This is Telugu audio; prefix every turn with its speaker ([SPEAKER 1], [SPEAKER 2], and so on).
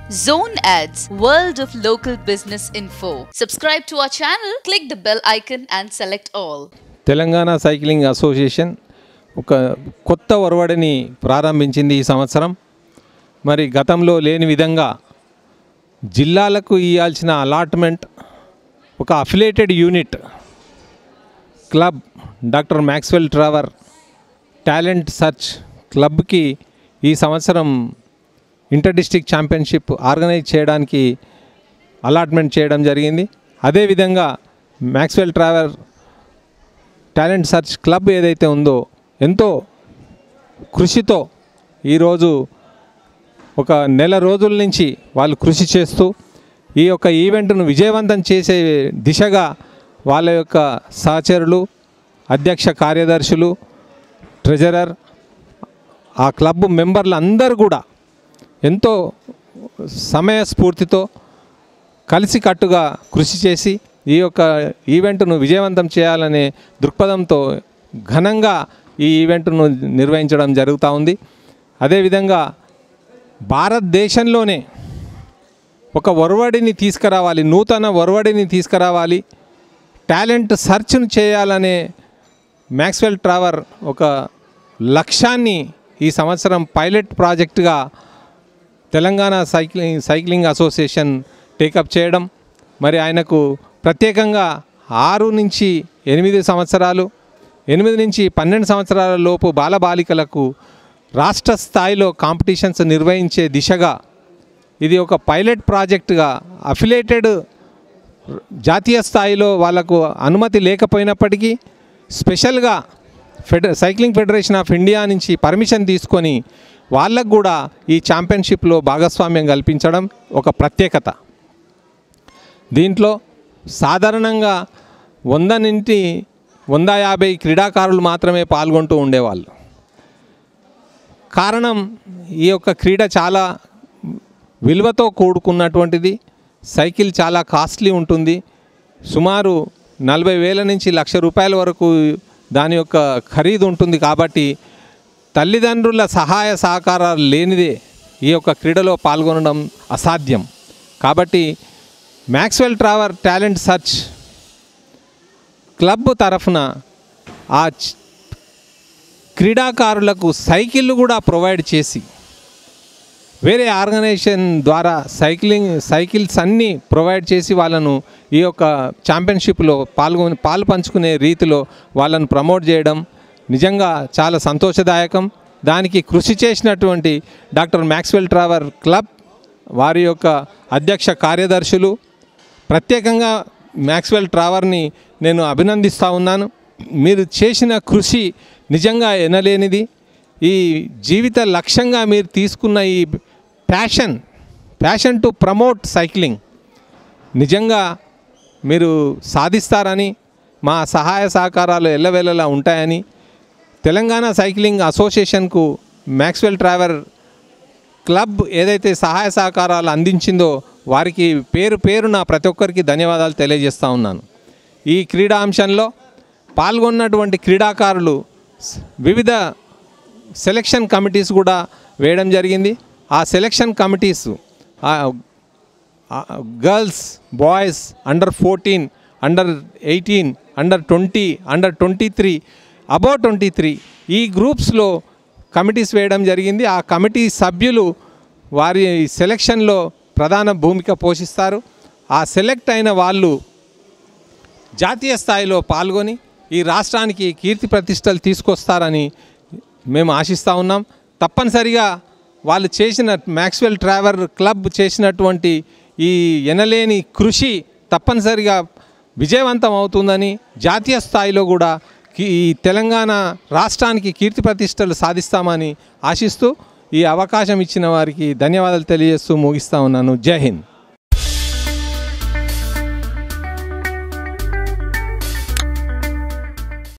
[SPEAKER 1] Zone Ads, World of Local Business Info. Subscribe to our channel, click the bell icon and select all.
[SPEAKER 2] Telangana cycling association ఒక కొత్త ఒరవడిని ప్రారంభించింది ఈ సంవత్సరం మరి గతంలో లేని విధంగా జిల్లాలకు ఇవ్వాల్సిన అలాట్మెంట్ ఒక affiliated unit club doctor Maxwell Traver talent search క్లబ్కి ఈ సంవత్సరం ఇంటర్ డిస్ట్రిక్ట్ ఛాంపియన్షిప్ ఆర్గనైజ్ చేయడానికి అలాట్మెంట్ చేయడం జరిగింది అదేవిధంగా Maxwell Traver talent search club ఏదైతే ఉందో ఎంతో కృషితో ఈరోజు ఒక నెల రోజుల నుంచి వాళ్ళు కృషి చేస్తూ ఈ యొక్క ఈవెంట్ను విజయవంతం చేసే దిశగా వాళ్ళ యొక్క సహచరులు అధ్యక్ష కార్యదర్శులు ట్రెజరర్ ఆ క్లబ్ మెంబర్లు అందరూ కూడా ఎంతో సమయస్ఫూర్తితో కలిసికట్టుగా కృషి చేసి ఈ యొక్క ఈవెంట్ను విజయవంతం చేయాలనే దృక్పథంతో ఘనంగా ఈ ఈవెంట్ను నిర్వహించడం జరుగుతూ ఉంది అదేవిధంగా భారతదేశంలోనే ఒక ఒరవడిని తీసుకురావాలి నూతన ఒరవడిని తీసుకురావాలి టాలెంట్ సర్చ్ను చేయాలనే మ్యాక్స్వెల్ ట్రావర్ ఒక లక్ష్యాన్ని ఈ సంవత్సరం పైలట్ ప్రాజెక్టుగా Telangana cycling cycling association take up చేయడం మరి ఆయనకు ప్రత్యేకంగా ఆరు నుంచి ఎనిమిది సంవత్సరాలు ఎనిమిది నుంచి పన్నెండు సంవత్సరాల లోపు బాలబాలికలకు రాష్ట్ర స్థాయిలో కాంపిటీషన్స్ నిర్వహించే దిశగా ఇది ఒక పైలట్ ప్రాజెక్టుగా అఫిలేటెడ్ జాతీయ స్థాయిలో వాళ్ళకు అనుమతి లేకపోయినప్పటికీ స్పెషల్గా ఫెడ సైక్లింగ్ ఫెడరేషన్ ఆఫ్ ఇండియా నుంచి పర్మిషన్ తీసుకొని వాళ్ళకు కూడా ఈ ఛాంపియన్షిప్లో భాగస్వామ్యం కల్పించడం ఒక ప్రత్యేకత దీంట్లో సాధారణంగా వంద నుండి వంద యాభై క్రీడాకారులు మాత్రమే పాల్గొంటూ ఉండేవాళ్ళు కారణం ఈ యొక్క క్రీడ చాలా విలువతో కూడుకున్నటువంటిది సైకిల్ చాలా కాస్ట్లీ ఉంటుంది సుమారు నలభై వేల నుంచి లక్ష రూపాయల వరకు దాని యొక్క ఖరీదు ఉంటుంది కాబట్టి తల్లిదండ్రుల సహాయ సహకారాలు లేనిదే ఈ యొక్క క్రీడలో పాల్గొనడం అసాధ్యం కాబట్టి Maxwell Traver talent search club తరఫున ఆ చ్- క్రీడాకారులకు సైకిళ్ళు కూడా ప్రొవైడ్ చేసి వేరే ఆర్గనైజేషన్ ద్వారా సైక్లింగ్ సైకిల్స్ అన్నీ ప్రొవైడ్ చేసి వాళ్ళను ఈ యొక్క ఛాంపియన్షిప్లో పాల్గొని పాలు పంచుకునే రీతిలో వాళ్ళను ప్రమోట్ చేయడం నిజంగా చాలా సంతోషదాయకం దానికి కృషి చేసినటువంటి డాక్టర్ మ్యాక్స్వెల్ ట్రావర్ క్లబ్ వారి యొక్క అధ్యక్ష కార్యదర్శులు ప్రత్యేకంగా మ్యాక్స్వెల్ ట్రావర్ని నేను అభినందిస్తూ ఉన్నాను మీరు చేసిన కృషి నిజంగా ఎనలేనిది ఈ జీవిత లక్ష్యంగా మీరు తీసుకున్న ఈ passion passion to promote cycling నిజంగా మీరు సాధిస్తారని మా సహాయ సహకారాలు ఎల్లవేళలా ఉంటాయని తెలంగాణ సైక్లింగ్ అసోసియేషన్కు మ్యాక్స్వెల్ ట్రావెల్ క్లబ్ ఏదైతే సహాయ సహకారాలు అందించిందో వారికి పేరు పేరున ప్రతి ఒక్కరికి ధన్యవాదాలు తెలియజేస్తూ ఉన్నాను ఈ క్రీడా అంశంలో పాల్గొన్నటువంటి క్రీడాకారులు స్- వివిధ సెలక్షన్ కమిటీస్ కూడా వేయడం జరిగింది ఆ selection committees girls boys under fourteen under eighteen under twenty under twenty three above twenty three ఈ గ్రూప్స్లో కమిటీస్ వేయడం జరిగింది ఆ కమిటీ సభ్యులు వారి సెలక్షన్లో ప్రధాన భూమిక పోషిస్తారు ఆ సెలెక్ట్ అయిన వాళ్ళు జాతీయ స్థాయిలో పాల్గొని ఈ రాష్ట్రానికి కీర్తి ప్రతిష్టలు తీసుకొస్తారని మేము ఆశిస్తూ ఉన్నాం తప్పనిసరిగా వాళ్ళు చేసిన మ్యాక్స్వెల్ ట్రావెల్ క్లబ్ చేసినటువంటి ఈ ఎనలేని కృషి తప్పనిసరిగా విజయవంతం అవుతుందని జాతీయ స్థాయిలో కూడా కీ- ఈ తెలంగాణ రాష్ట్రానికి కీర్తి ప్రతిష్టలు సాధిస్తామని ఆశిస్తూ ఈ అవకాశం ఇచ్చిన వారికి ధన్యవాదాలు తెలియజేస్తూ ముగిస్తా ఉన్నాను జై హింద్